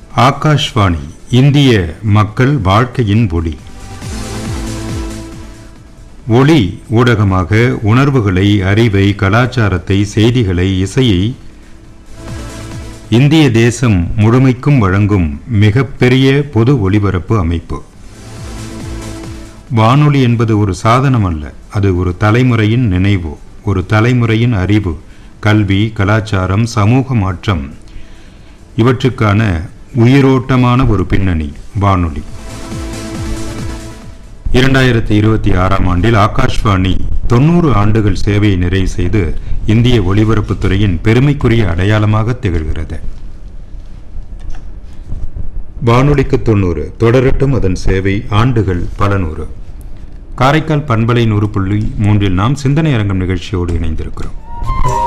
ஆகாஷ்வாணி இந்திய மக்கள் வாழ்க்கையின் ஒளி ஒளி ஊடகமாக உணர்வுகளை அறிவை கலாச்சாரத்தை செய்திகளை இசையை இந்திய தேசம் முழுமைக்கும் வழங்கும் மிகப்பெரிய பொது ஒளிபரப்பு அமைப்பு வானொலி என்பது ஒரு சாதனம் அல்ல அது ஒரு தலைமுறையின் நினைவு ஒரு தலைமுறையின் அறிவு கல்வி கலாச்சாரம் சமூக மாற்றம் இவற்றுக்கான உயிரோட்டமான ஒரு பின்னணி வானொலி இரண்டாயிரத்தி இருபத்தி ஆறாம் ஆண்டில் ஆகாஷ்வாணி தொண்ணூறு ஆண்டுகள் சேவையை நிறைவு செய்து இந்திய ஒலிபரப்புத் துறையின் பெருமைக்குரிய அடையாளமாக திகழ்கிறது வானொலிக்கு தொண்ணூறு தொடரட்டும் அதன் சேவை ஆண்டுகள் பல நூறு காரைக்கால் பண்பலை நூறு புள்ளி மூன்றில் நாம் சிந்தனை அரங்கம் நிகழ்ச்சியோடு இணைந்திருக்கிறோம்